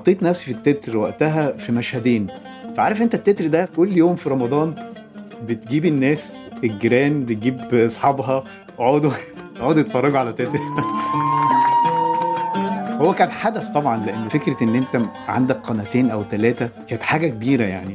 حطيت نفسي في التتر وقتها في مشهدين فعارف انت التتر ده كل يوم في رمضان بتجيب الناس الجيران بتجيب اصحابها اقعدوا اقعدوا يتفرجوا على تتر هو كان حدث طبعا لان فكره ان انت عندك قناتين او ثلاثه كانت حاجه كبيره يعني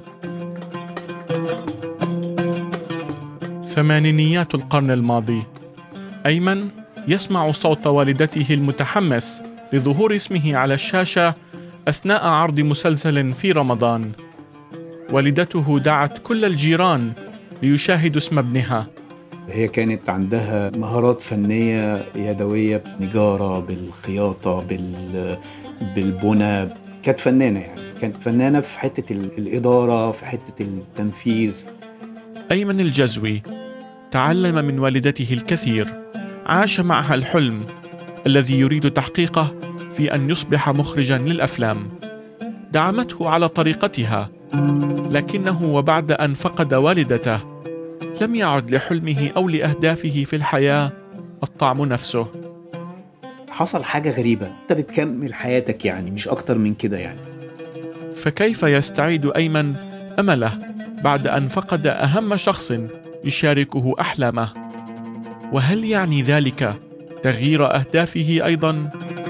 ثمانينيات القرن الماضي ايمن يسمع صوت والدته المتحمس لظهور اسمه على الشاشه اثناء عرض مسلسل في رمضان والدته دعت كل الجيران ليشاهدوا اسم ابنها هي كانت عندها مهارات فنية يدوية بالنجارة بالخياطة بال... بالبنى كانت فنانة يعني كانت فنانة في حتة الإدارة في حتة التنفيذ أيمن الجزوي تعلم من والدته الكثير عاش معها الحلم الذي يريد تحقيقه في أن يصبح مخرجا للأفلام دعمته على طريقتها لكنه وبعد أن فقد والدته لم يعد لحلمه أو لأهدافه في الحياة الطعم نفسه حصل حاجة غريبة أنت بتكمل حياتك يعني مش أكتر من كده يعني فكيف يستعيد أيمن أمله بعد أن فقد أهم شخص يشاركه أحلامه وهل يعني ذلك تغيير أهدافه أيضا؟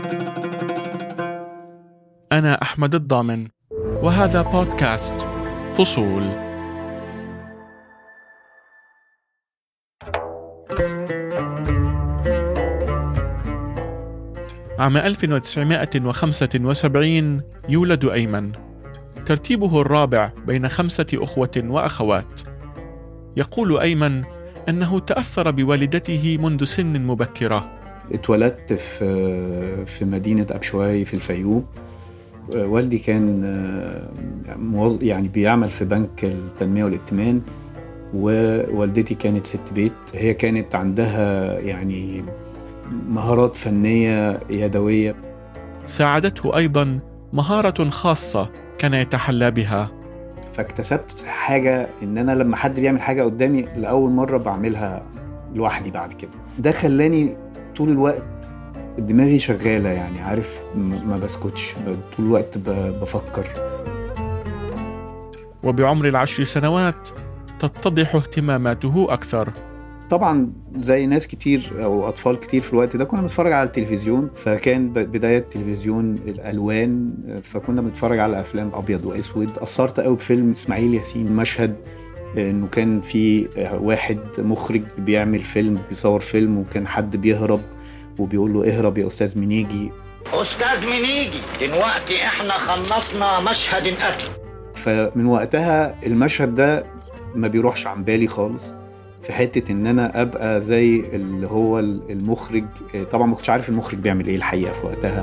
أنا أحمد الضامن وهذا بودكاست فصول عام 1975 يولد أيمن ترتيبه الرابع بين خمسة أخوة وأخوات يقول أيمن أنه تأثر بوالدته منذ سن مبكرة اتولدت في في مدينة أبشواي في الفيوم والدي كان يعني بيعمل في بنك التنمية والائتمان ووالدتي كانت ست بيت هي كانت عندها يعني مهارات فنية يدوية ساعدته أيضا مهارة خاصة كان يتحلى بها فاكتسبت حاجة إن أنا لما حد بيعمل حاجة قدامي لأول مرة بعملها لوحدي بعد كده ده خلاني طول الوقت دماغي شغالة يعني عارف ما بسكتش طول الوقت بفكر وبعمر العشر سنوات تتضح اهتماماته أكثر طبعا زي ناس كتير او اطفال كتير في الوقت ده كنا بنتفرج على التلفزيون فكان بدايه تلفزيون الالوان فكنا بنتفرج على افلام ابيض واسود اثرت قوي بفيلم اسماعيل ياسين مشهد انه كان في واحد مخرج بيعمل فيلم بيصور فيلم وكان حد بيهرب وبيقول له اهرب يا استاذ منيجي استاذ منيجي دلوقتي احنا خلصنا مشهد القتل فمن وقتها المشهد ده ما بيروحش عن بالي خالص في حته ان انا ابقى زي اللي هو المخرج طبعا ما كنتش عارف المخرج بيعمل ايه الحقيقه في وقتها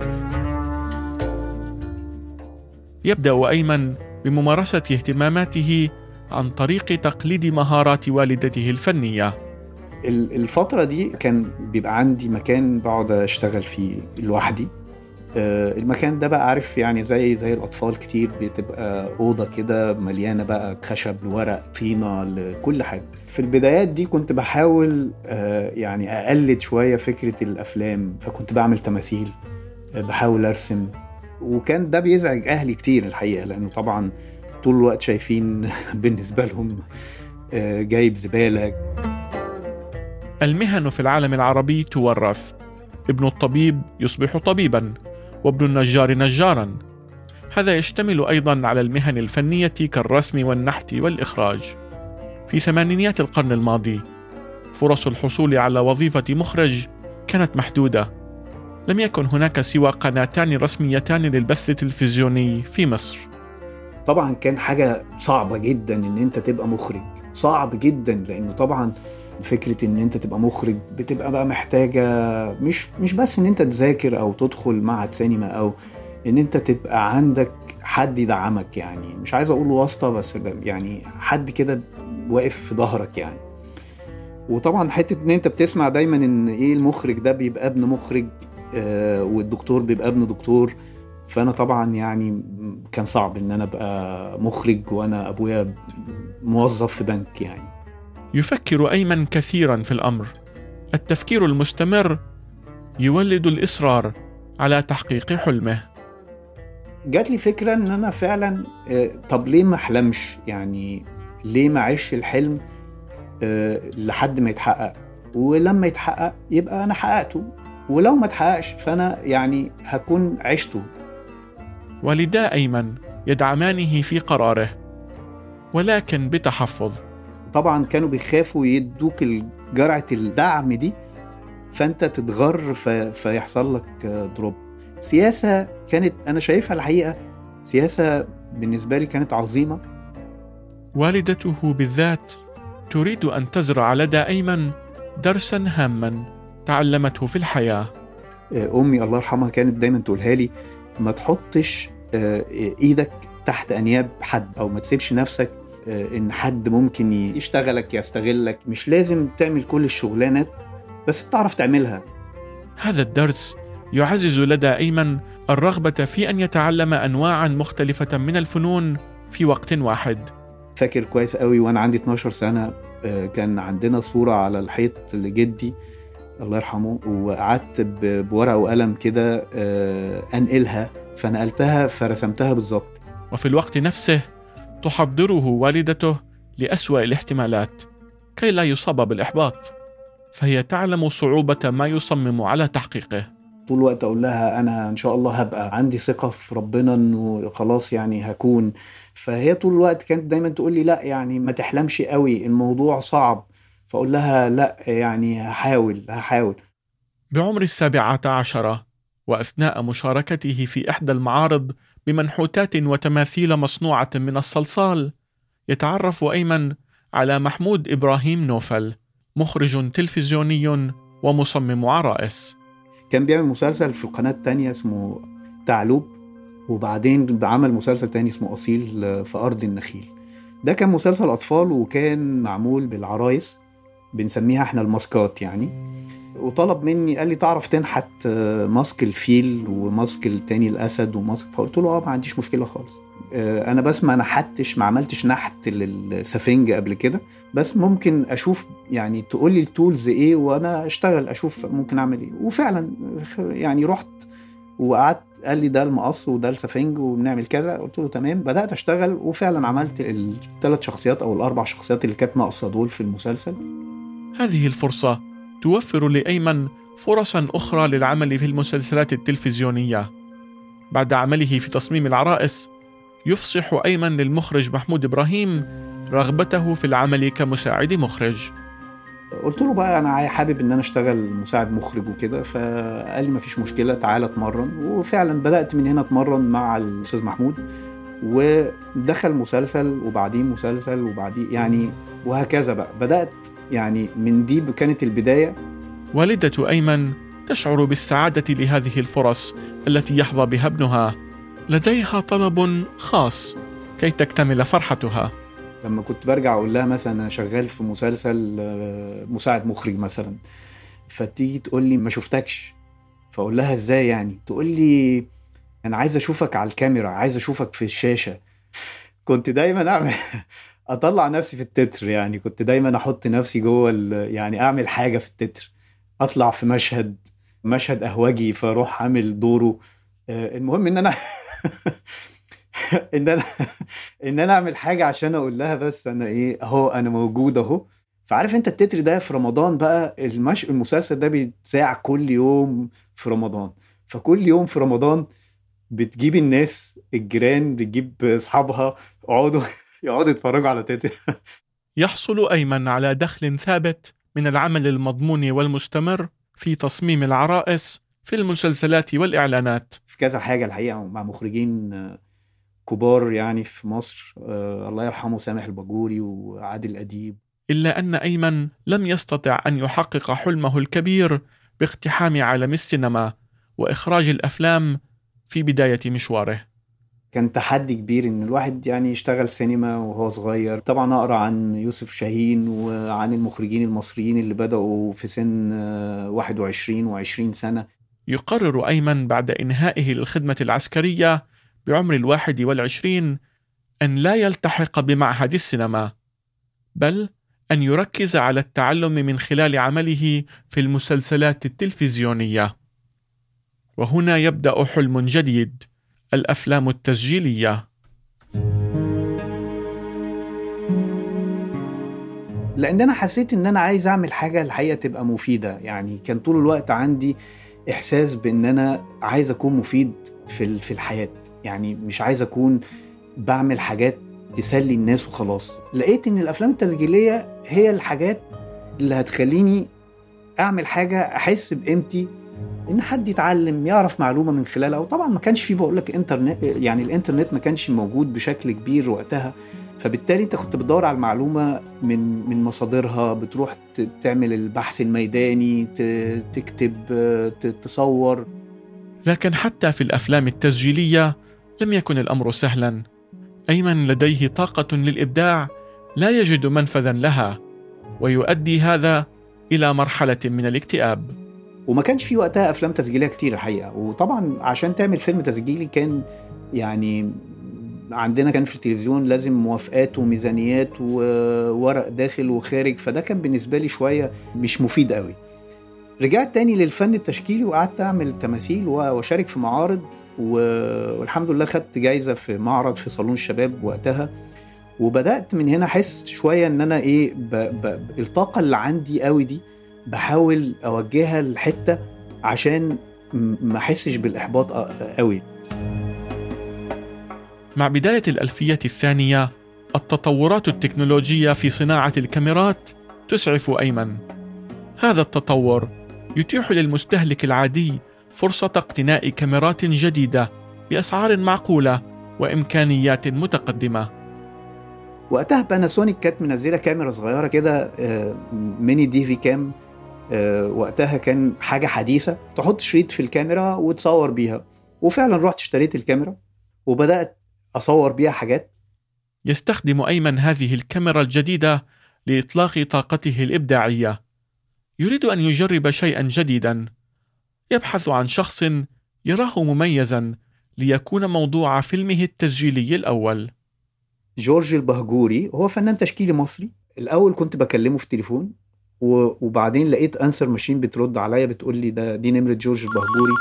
يبدا ايمن بممارسه اهتماماته عن طريق تقليد مهارات والدته الفنيه الفترة دي كان بيبقى عندي مكان بقعد أشتغل فيه لوحدي المكان ده بقى عارف يعني زي زي الأطفال كتير بتبقى أوضة كده مليانة بقى خشب ورق طينة لكل حاجة في البدايات دي كنت بحاول يعني أقلد شوية فكرة الأفلام فكنت بعمل تماثيل بحاول أرسم وكان ده بيزعج أهلي كتير الحقيقة لأنه طبعا طول الوقت شايفين بالنسبة لهم جايب زبالة المهن في العالم العربي تورث ابن الطبيب يصبح طبيبا وابن النجار نجارا هذا يشتمل ايضا على المهن الفنيه كالرسم والنحت والاخراج في ثمانينيات القرن الماضي فرص الحصول على وظيفه مخرج كانت محدوده لم يكن هناك سوى قناتان رسميتان للبث التلفزيوني في مصر طبعا كان حاجه صعبه جدا ان انت تبقى مخرج صعب جدا لانه طبعا فكره ان انت تبقى مخرج بتبقى بقى محتاجه مش مش بس ان انت تذاكر او تدخل معهد سينما او ان انت تبقى عندك حد يدعمك يعني مش عايز اقول واسطه بس يعني حد كده واقف في ظهرك يعني وطبعا حته ان انت بتسمع دايما ان ايه المخرج ده بيبقى ابن مخرج آه والدكتور بيبقى ابن دكتور فانا طبعا يعني كان صعب ان انا ابقى مخرج وانا ابويا موظف في بنك يعني يفكر ايمن كثيرا في الامر التفكير المستمر يولد الاصرار على تحقيق حلمه جات لي فكره ان انا فعلا آه، طب ليه ما احلمش يعني ليه ما اعيش الحلم آه، لحد ما يتحقق ولما يتحقق يبقى انا حققته ولو ما اتحققش فانا يعني هكون عشته والدا ايمن يدعمانه في قراره ولكن بتحفظ طبعا كانوا بيخافوا يدوك جرعه الدعم دي فانت تتغر في فيحصل لك دروب سياسه كانت انا شايفها الحقيقه سياسه بالنسبه لي كانت عظيمه والدته بالذات تريد ان تزرع لدى ايمن درسا هاما تعلمته في الحياه امي الله يرحمها كانت دايما تقولها لي ما تحطش آه، ايدك تحت انياب حد او ما تسيبش نفسك آه، ان حد ممكن يشتغلك يستغلك مش لازم تعمل كل الشغلانات بس بتعرف تعملها هذا الدرس يعزز لدى ايمن الرغبه في ان يتعلم انواعا مختلفه من الفنون في وقت واحد فاكر كويس قوي وانا عندي 12 سنه آه، كان عندنا صوره على الحيط لجدي الله يرحمه وقعدت بورقه وقلم كده آه، انقلها فنقلتها فرسمتها بالظبط وفي الوقت نفسه تحضره والدته لاسوا الاحتمالات كي لا يصاب بالاحباط فهي تعلم صعوبه ما يصمم على تحقيقه طول الوقت اقول لها انا ان شاء الله هبقى عندي ثقه في ربنا انه خلاص يعني هكون فهي طول الوقت كانت دايما تقول لي لا يعني ما تحلمش قوي الموضوع صعب فاقول لها لا يعني هحاول هحاول بعمر السابعة عشرة وأثناء مشاركته في إحدى المعارض بمنحوتات وتماثيل مصنوعة من الصلصال يتعرف أيمن على محمود إبراهيم نوفل مخرج تلفزيوني ومصمم عرائس كان بيعمل مسلسل في القناة التانية اسمه تعلوب وبعدين بعمل مسلسل تاني اسمه أصيل في أرض النخيل ده كان مسلسل أطفال وكان معمول بالعرايس بنسميها احنا الماسكات يعني وطلب مني قال لي تعرف تنحت ماسك الفيل وماسك التاني الاسد وماسك فقلت له اه ما عنديش مشكله خالص آه، انا بس ما نحتش ما عملتش نحت للسفنج قبل كده بس ممكن اشوف يعني تقول لي التولز ايه وانا اشتغل اشوف ممكن اعمل ايه وفعلا يعني رحت وقعدت قال لي ده المقص وده السفنج وبنعمل كذا قلت له تمام بدات اشتغل وفعلا عملت الثلاث شخصيات او الاربع شخصيات اللي كانت ناقصه دول في المسلسل هذه الفرصه توفر لايمن فرصا اخرى للعمل في المسلسلات التلفزيونيه بعد عمله في تصميم العرائس يفصح ايمن للمخرج محمود ابراهيم رغبته في العمل كمساعد مخرج قلت له بقى انا حابب ان انا اشتغل مساعد مخرج وكده فقال لي مفيش مشكله تعالى اتمرن وفعلا بدات من هنا اتمرن مع الاستاذ محمود ودخل مسلسل وبعدين مسلسل وبعدين يعني وهكذا بقى بدات يعني من دي كانت البدايه والده ايمن تشعر بالسعاده لهذه الفرص التي يحظى بها ابنها لديها طلب خاص كي تكتمل فرحتها لما كنت برجع اقول لها مثلا انا شغال في مسلسل آه، مساعد مخرج مثلا فتيجي تقول لي ما شفتكش فاقول لها ازاي يعني تقول لي انا عايز اشوفك على الكاميرا عايز اشوفك في الشاشه كنت دايما اعمل اطلع نفسي في التتر يعني كنت دايما احط نفسي جوه يعني اعمل حاجه في التتر اطلع في مشهد مشهد اهوجي فاروح اعمل دوره آه، المهم ان انا ان انا ان انا اعمل حاجه عشان اقول لها بس انا ايه اهو انا موجود اهو فعارف انت التتر ده في رمضان بقى المش... المسلسل ده بيتذاع كل يوم في رمضان فكل يوم في رمضان بتجيب الناس الجيران بتجيب اصحابها اقعدوا يقعدوا يتفرجوا على تتر يحصل ايمن على دخل ثابت من العمل المضمون والمستمر في تصميم العرائس في المسلسلات والاعلانات في كذا حاجه الحقيقه مع مخرجين كبار يعني في مصر آه الله يرحمه سامح الباجوري وعادل أديب إلا أن أيمن لم يستطع أن يحقق حلمه الكبير باقتحام عالم السينما وإخراج الأفلام في بداية مشواره كان تحدي كبير ان الواحد يعني يشتغل سينما وهو صغير طبعا اقرا عن يوسف شاهين وعن المخرجين المصريين اللي بداوا في سن 21 و20 سنه يقرر ايمن بعد انهائه للخدمه العسكريه بعمر الواحد والعشرين أن لا يلتحق بمعهد السينما بل أن يركز على التعلم من خلال عمله في المسلسلات التلفزيونية وهنا يبدأ حلم جديد الافلام التسجيليه لان انا حسيت ان انا عايز اعمل حاجه الحقيقه تبقى مفيده يعني كان طول الوقت عندي احساس بان انا عايز اكون مفيد في في الحياه يعني مش عايز اكون بعمل حاجات تسلي الناس وخلاص لقيت ان الافلام التسجيليه هي الحاجات اللي هتخليني اعمل حاجه احس بقيمتي ان حد يتعلم يعرف معلومه من خلالها وطبعا ما كانش في بقول لك انترنت يعني الانترنت ما كانش موجود بشكل كبير وقتها فبالتالي انت كنت بتدور على المعلومه من من مصادرها بتروح تعمل البحث الميداني تكتب تصور لكن حتى في الافلام التسجيليه لم يكن الامر سهلا ايمن لديه طاقه للابداع لا يجد منفذا لها ويؤدي هذا الى مرحله من الاكتئاب وما كانش في وقتها افلام تسجيليه كتير الحقيقه وطبعا عشان تعمل فيلم تسجيلي كان يعني عندنا كان في التلفزيون لازم موافقات وميزانيات وورق داخل وخارج فده كان بالنسبه لي شويه مش مفيد قوي رجعت تاني للفن التشكيلي وقعدت اعمل تماثيل واشارك في معارض والحمد لله خدت جايزه في معرض في صالون الشباب وقتها وبدات من هنا احس شويه ان انا ايه ب... ب... الطاقه اللي عندي قوي دي بحاول اوجهها لحته عشان ما احسش بالاحباط قوي مع بداية الألفية الثانية التطورات التكنولوجية في صناعة الكاميرات تسعف أيمن هذا التطور يتيح للمستهلك العادي فرصة اقتناء كاميرات جديدة بأسعار معقولة وإمكانيات متقدمة وقتها باناسونيك كانت منزله كاميرا صغيره كده ميني دي في كام وقتها كان حاجه حديثه تحط شريط في الكاميرا وتصور بيها وفعلا رحت اشتريت الكاميرا وبدات اصور بيها حاجات يستخدم ايمن هذه الكاميرا الجديده لاطلاق طاقته الابداعيه يريد ان يجرب شيئا جديدا يبحث عن شخص يراه مميزا ليكون موضوع فيلمه التسجيلي الاول جورج البهجوري هو فنان تشكيلي مصري الاول كنت بكلمه في التليفون وبعدين لقيت انسر ماشين بترد عليا بتقول لي ده دي نمره جورج البهجوري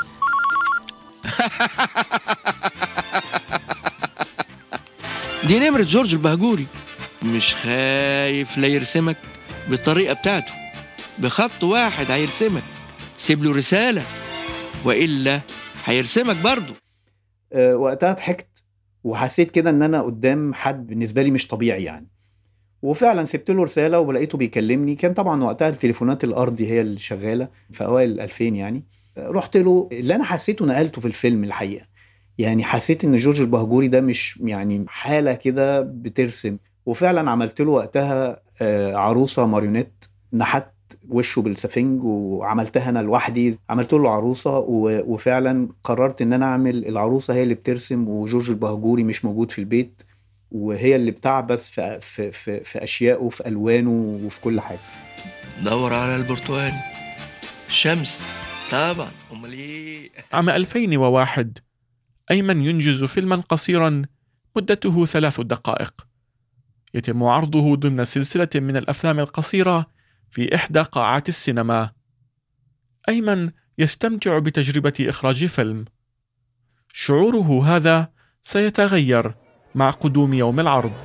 دي نمرة جورج البهجوري مش خايف لا يرسمك بالطريقة بتاعته بخط واحد هيرسمك سيب له رسالة وإلا هيرسمك برضه أه وقتها ضحكت وحسيت كده ان انا قدام حد بالنسبه لي مش طبيعي يعني وفعلا سبت له رساله ولقيته بيكلمني كان طبعا وقتها التليفونات الارضي هي اللي شغاله في اوائل 2000 يعني رحت له اللي انا حسيته نقلته في الفيلم الحقيقه يعني حسيت ان جورج البهجوري ده مش يعني حاله كده بترسم وفعلا عملت له وقتها عروسه ماريونيت نحت وشه بالسفنج وعملتها انا لوحدي عملت له عروسه وفعلا قررت ان انا اعمل العروسه هي اللي بترسم وجورج البهجوري مش موجود في البيت وهي اللي بتعبس في في في, في اشيائه في الوانه وفي كل حاجه دور على البرتقال شمس طبعا امال ايه عام 2001 أيمن ينجز فيلما قصيرا مدته ثلاث دقائق يتم عرضه ضمن سلسلة من الأفلام القصيرة في إحدى قاعات السينما أيمن يستمتع بتجربة إخراج فيلم شعوره هذا سيتغير مع قدوم يوم العرض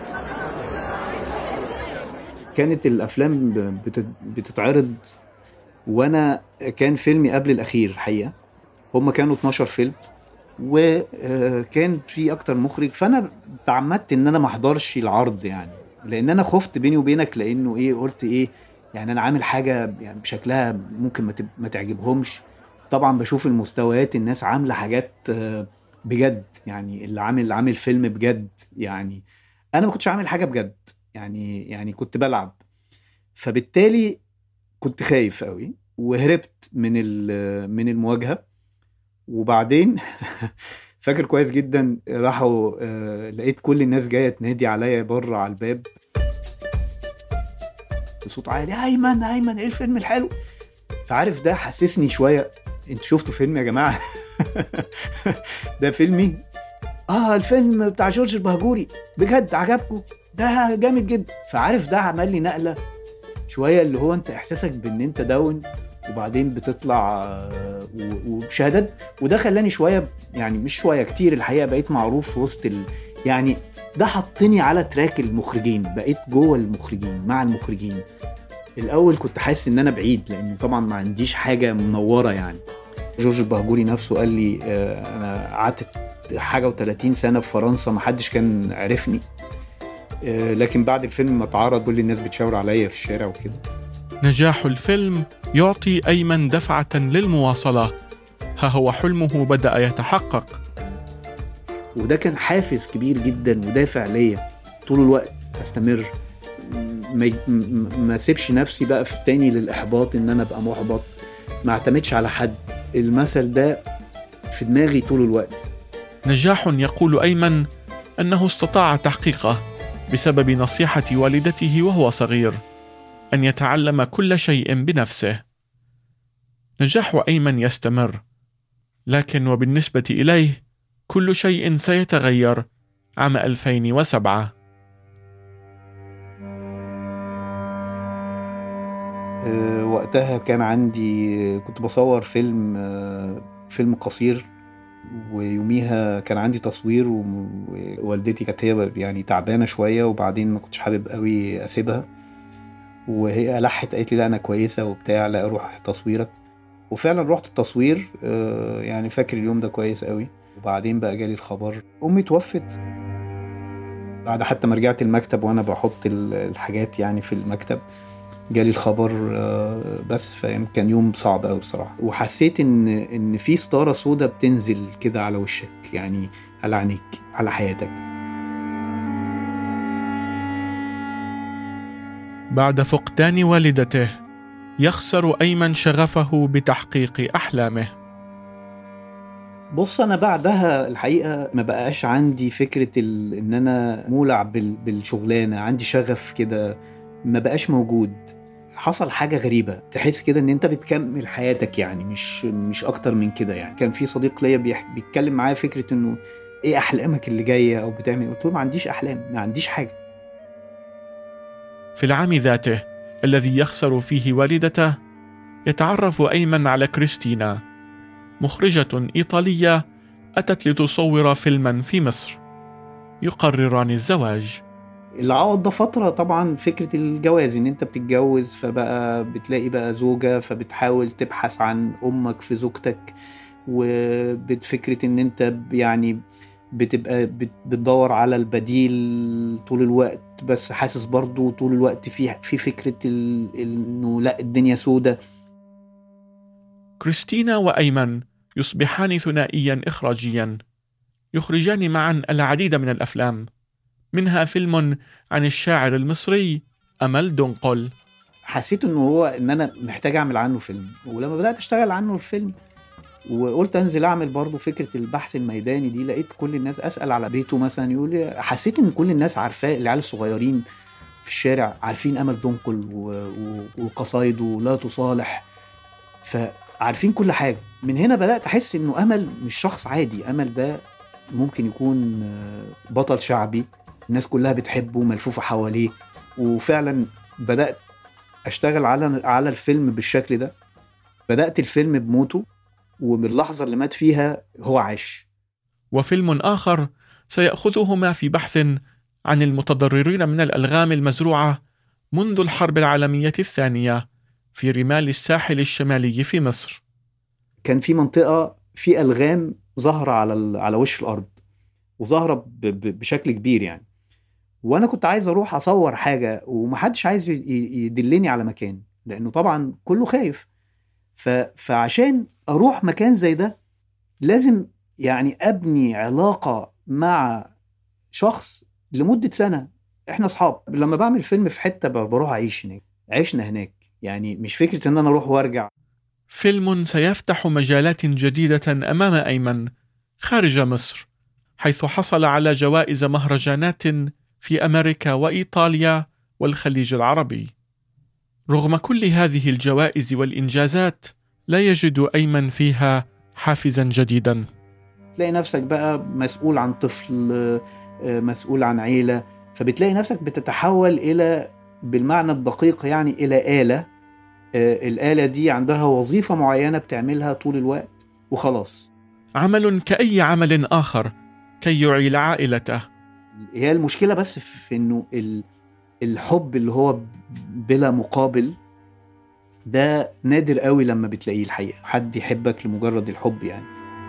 كانت الأفلام بتتعرض وأنا كان فيلمي قبل الأخير الحقيقة هم كانوا 12 فيلم وكان في اكتر مخرج فانا تعمدت ان انا ما احضرش العرض يعني لان انا خفت بيني وبينك لانه ايه قلت ايه يعني انا عامل حاجه يعني بشكلها ممكن ما, ما تعجبهمش طبعا بشوف المستويات الناس عامله حاجات بجد يعني اللي عامل عامل فيلم بجد يعني انا ما كنتش عامل حاجه بجد يعني يعني كنت بلعب فبالتالي كنت خايف قوي وهربت من من المواجهه وبعدين فاكر كويس جدا راحوا آه لقيت كل الناس جايه تنادي عليا بره على الباب بصوت عالي ايمن ايمن ايه الفيلم الحلو فعارف ده حسسني شويه انتوا شفتوا فيلم يا جماعه ده فيلمي اه الفيلم بتاع جورج البهجوري بجد عجبكم ده جامد جدا فعارف ده عمل لي نقله شويه اللي هو انت احساسك بان انت داون وبعدين بتطلع آه، و- وبشهادات وده خلاني شويه يعني مش شويه كتير الحقيقه بقيت معروف في وسط ال... يعني ده حطني على تراك المخرجين بقيت جوه المخرجين مع المخرجين الاول كنت حاسس ان انا بعيد لان طبعا ما عنديش حاجه منوره يعني جورج البهجوري نفسه قال لي آه، انا قعدت حاجه و30 سنه في فرنسا ما حدش كان عرفني آه، لكن بعد الفيلم ما اتعرض كل الناس بتشاور عليا في الشارع وكده نجاح الفيلم يعطي أيمن دفعة للمواصلة ها هو حلمه بدأ يتحقق وده كان حافز كبير جدا ودافع ليا طول الوقت استمر ما ي- م- ما اسيبش نفسي بقى في تاني للاحباط ان انا ابقى محبط ما اعتمدش على حد المثل ده في دماغي طول الوقت نجاح يقول أيمن أنه استطاع تحقيقه بسبب نصيحة والدته وهو صغير أن يتعلم كل شيء بنفسه. نجاح أيمن يستمر، لكن وبالنسبة إليه كل شيء سيتغير عام 2007 آه، وقتها كان عندي كنت بصور فيلم آه، فيلم قصير ويوميها كان عندي تصوير وم- ووالدتي كانت هي يعني تعبانه شويه وبعدين ما كنتش حابب قوي اسيبها وهي لحت قالت لي لا انا كويسه وبتاع لا روح تصويرك وفعلا رحت التصوير آه، يعني فاكر اليوم ده كويس قوي وبعدين بقى جالي الخبر امي توفت بعد حتى ما رجعت المكتب وانا بحط ال- الحاجات يعني في المكتب جالي الخبر آه، بس فاهم كان يوم صعب قوي بصراحه وحسيت ان ان في ستاره سودا بتنزل كده على وشك يعني على عينيك على حياتك بعد فقدان والدته يخسر أيمن شغفه بتحقيق أحلامه بص انا بعدها الحقيقه ما بقاش عندي فكره ال... ان انا مولع بال... بالشغلانه عندي شغف كده ما بقاش موجود حصل حاجه غريبه تحس كده ان انت بتكمل حياتك يعني مش مش اكتر من كده يعني كان في صديق ليا بيح... بيتكلم معايا فكره انه ايه احلامك اللي جايه او بتعمل إيه؟ قلت له ما عنديش احلام ما عنديش حاجه في العام ذاته الذي يخسر فيه والدته يتعرف أيمن على كريستينا مخرجة إيطالية أتت لتصور فيلما في مصر يقرران الزواج العقد ده فترة طبعا فكرة الجواز ان انت بتتجوز فبقى بتلاقي بقى زوجة فبتحاول تبحث عن امك في زوجتك وبفكرة ان انت ب- يعني بتبقى بت- بتدور على البديل طول الوقت بس حاسس برضو طول الوقت في في فكرة ال- انه لا الدنيا سودة كريستينا وأيمن يصبحان ثنائيا إخراجيا يخرجان معا العديد من الأفلام منها فيلم عن الشاعر المصري أمل دنقل حسيت انه هو ان انا محتاج اعمل عنه فيلم ولما بدات اشتغل عنه الفيلم وقلت انزل اعمل برضه فكره البحث الميداني دي لقيت كل الناس اسال على بيته مثلا يقول لي حسيت ان كل الناس عارفاه العيال الصغيرين في الشارع عارفين امل دنقل و- و- وقصايده لا تصالح فعارفين كل حاجه من هنا بدات احس انه امل مش شخص عادي امل ده ممكن يكون آه، بطل شعبي الناس كلها بتحبه ملفوفه حواليه وفعلا بدات اشتغل على على الفيلم بالشكل ده بدات الفيلم بموته وباللحظه اللي مات فيها هو عاش وفيلم آخر سيأخذهما في بحث عن المتضررين من الألغام المزروعة منذ الحرب العالمية الثانية في رمال الساحل الشمالي في مصر كان في منطقه في الغام ظاهره على ال- على وش الارض وظاهره ب- ب- بشكل كبير يعني وانا كنت عايز اروح اصور حاجه ومحدش عايز ي- ي- يدلني على مكان لانه طبعا كله خايف ف... فعشان اروح مكان زي ده لازم يعني ابني علاقه مع شخص لمده سنه احنا اصحاب لما بعمل فيلم في حته ب- بروح اعيش هناك عشنا هناك يعني مش فكره ان انا اروح وارجع فيلم سيفتح مجالات جديدة أمام أيمن خارج مصر حيث حصل على جوائز مهرجانات في أمريكا وإيطاليا والخليج العربي رغم كل هذه الجوائز والإنجازات لا يجد أيمن فيها حافزا جديدا تلاقي نفسك بقى مسؤول عن طفل آه، مسؤول عن عيلة فبتلاقي نفسك بتتحول إلى بالمعنى الدقيق يعني إلى آلة آه، الآلة دي عندها وظيفة معينة بتعملها طول الوقت وخلاص عمل كأي عمل آخر كي يعيل عائلته هي المشكلة بس في إنه ال- الحب اللي هو بلا مقابل ده نادر قوي لما بتلاقيه الحقيقة حد يحبك لمجرد الحب يعني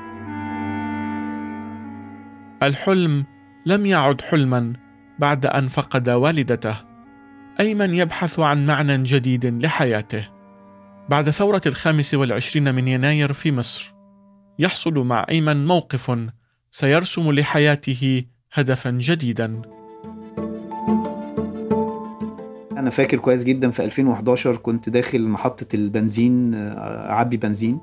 الحلم لم يعد حلما بعد أن فقد والدته أيمن يبحث عن معنى جديد لحياته بعد ثورة الخامس والعشرين من يناير في مصر يحصل مع أيمن موقف سيرسم لحياته هدفا جديدا انا فاكر كويس جدا في 2011 كنت داخل محطة البنزين آه، اعبي بنزين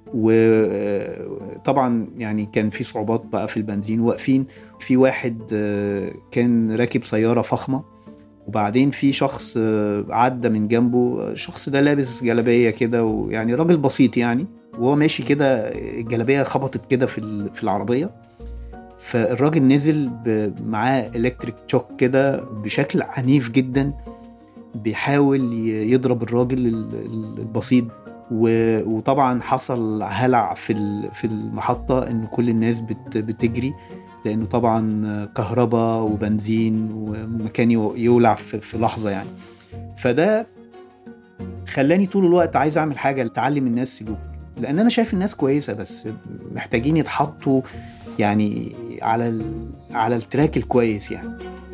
وطبعا يعني كان في صعوبات بقى في البنزين واقفين في واحد آه، كان راكب سيارة فخمة وبعدين في شخص آه، عدى من جنبه الشخص ده لابس جلابية كده ويعني راجل بسيط يعني وهو ماشي كده الجلابية خبطت كده في ال- في العربية فالراجل نزل ب- معاه الكتريك تشوك كده بشكل عنيف جدا بيحاول ي- يضرب الراجل ال- ال- البسيط و- وطبعا حصل هلع في ال- في المحطة ان كل الناس بت- بتجري لانه طبعا كهرباء وبنزين ومكان يو- يولع في في لحظة يعني فده خلاني طول الوقت عايز اعمل حاجة تعلم الناس سلوك لان انا شايف الناس كويسة بس محتاجين يتحطوا يعني على ال- على التراك الكويس يعني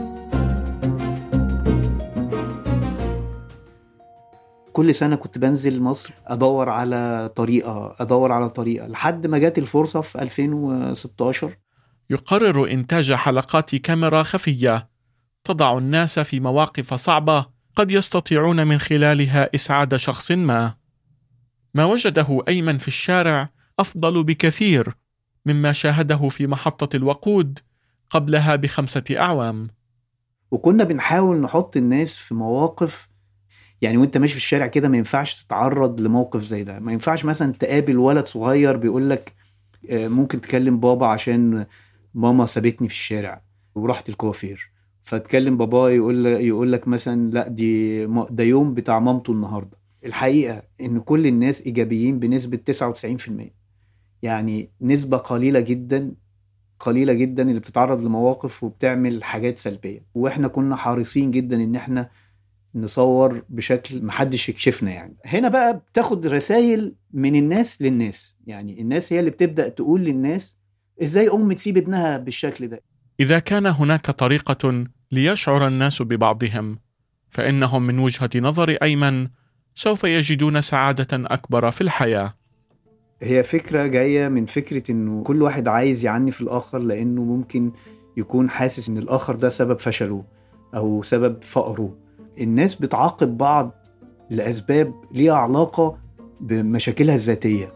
كل سنة كنت بنزل مصر أدور على طريقة أدور على طريقة لحد ما جات الفرصة في 2016 يقرر إنتاج حلقات كاميرا خفية تضع الناس في مواقف صعبة قد يستطيعون من خلالها إسعاد شخص ما. ما وجده أيمن في الشارع أفضل بكثير مما شاهده في محطة الوقود قبلها بخمسة أعوام. وكنا بنحاول نحط الناس في مواقف يعني وانت ماشي في الشارع كده ما ينفعش تتعرض لموقف زي ده ما ينفعش مثلا تقابل ولد صغير بيقول لك آه، ممكن تكلم بابا عشان ماما سابتني في الشارع ورحت الكوافير فتكلم بابا يقول يقول لك مثلا لا دي ما- ده يوم بتاع مامته النهارده الحقيقه ان كل الناس ايجابيين بنسبه 99% يعني نسبه قليله جدا قليله جدا اللي بتتعرض لمواقف وبتعمل حاجات سلبيه واحنا كنا حريصين جدا ان احنا نصور بشكل محدش يكشفنا يعني هنا بقى بتاخد رسائل من الناس للناس يعني الناس هي اللي بتبدأ تقول للناس ازاي ام تسيب ابنها بالشكل ده إذا كان هناك طريقة ليشعر الناس ببعضهم، فإنهم من وجهة نظر أيمن سوف يجدون سعادة أكبر في الحياة. هي فكرة جاية من فكرة انه كل واحد عايز يعني في الاخر لانه ممكن يكون حاسس ان الاخر ده سبب فشله او سبب فقره الناس بتعاقب بعض لاسباب ليها علاقة بمشاكلها الذاتية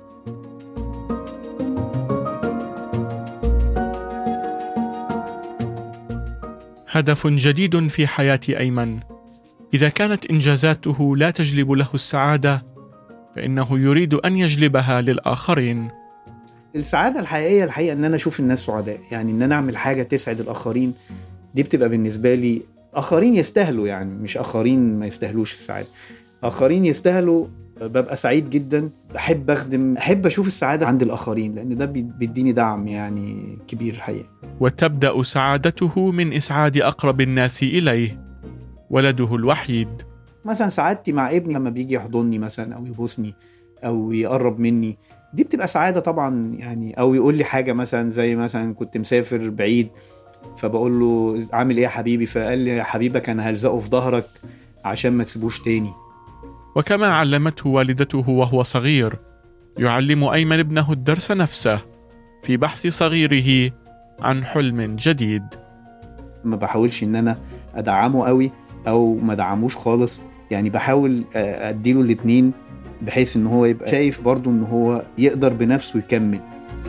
هدف جديد في حياة أيمن. إذا كانت إنجازاته لا تجلب له السعادة، فإنه يريد أن يجلبها للآخرين. السعادة الحقيقية الحقيقة ان انا اشوف الناس سعداء يعني ان انا اعمل حاجة تسعد الاخرين دي بتبقى بالنسبة لي اخرين يستاهلوا يعني مش اخرين ما يستاهلوش السعادة اخرين يستاهلوا ببقى سعيد جدا بحب اخدم احب اشوف السعادة عند الاخرين لان ده بي- بيديني دعم يعني كبير الحقيقة وتبدأ سعادته من إسعاد أقرب الناس إليه، ولده الوحيد. مثلا سعادتي مع ابني لما بيجي يحضني مثلا او يبوسني او يقرب مني دي بتبقى سعادة طبعا يعني او يقول لي حاجة مثلا زي مثلا كنت مسافر بعيد فبقول له عامل ايه يا حبيبي فقال لي يا حبيبك انا هلزقه في ظهرك عشان ما تسيبوش تاني وكما علمته والدته وهو صغير يعلم ايمن ابنه الدرس نفسه في بحث صغيره عن حلم جديد ما بحاولش ان انا ادعمه قوي او ما ادعموش خالص يعني بحاول آه، اديله الاتنين بحيث ان هو يبقى شايف برضو ان هو يقدر بنفسه يكمل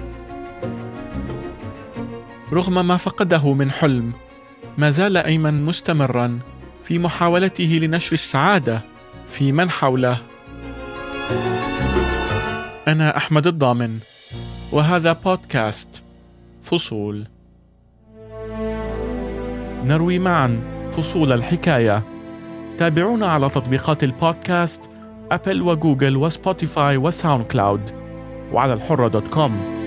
رغم ما فقده من حلم ما زال ايمن مستمرا في محاولته لنشر السعاده في من حوله انا احمد الضامن وهذا بودكاست فصول نروي معا فصول الحكايه تابعونا على تطبيقات البودكاست أبل وجوجل وسبوتيفاي وساوند كلاود وعلى الحرة دوت كوم